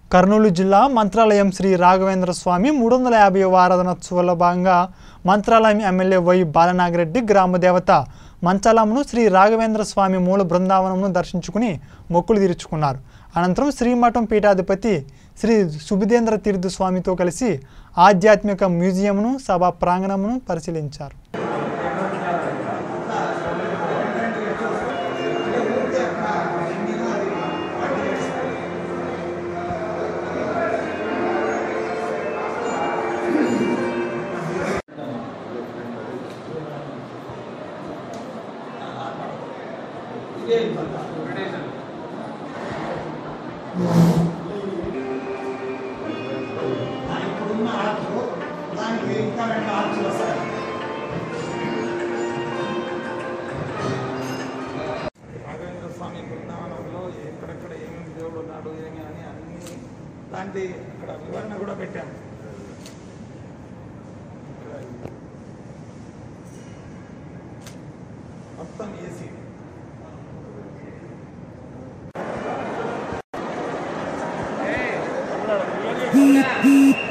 కర్నూలు జిల్లా మంత్రాలయం శ్రీ రాఘవేంద్ర స్వామి మూడు వందల యాభై ఆరాధనోత్సవాల భాగంగా మంత్రాలయం ఎమ్మెల్యే వై బాలనాగిరెడ్డి గ్రామ దేవత మంచాలమ్మను శ్రీ రాఘవేంద్ర స్వామి మూల బృందావనంను దర్శించుకుని మొక్కులు తీర్చుకున్నారు అనంతరం శ్రీమఠం పీఠాధిపతి శ్రీ సుబిదేంద్ర తీర్థ స్వామితో కలిసి ఆధ్యాత్మిక మ్యూజియంను సభా ప్రాంగణమును పరిశీలించారు ఇప్పుడున్న ఆర్డర్ దానికి ఇంకా రెండు ఆర్డర్లు వస్తాయి రాఘవేంద్ర స్వామి బృందావనంలో ఎక్కడెక్కడ ఏమేమి దేవుడు ఉన్నాడు ఏమి అని అన్ని దాంటి అక్కడ వివరణ కూడా పెట్టాము ఇక్కడ మొత్తం ఏసీ Yeah.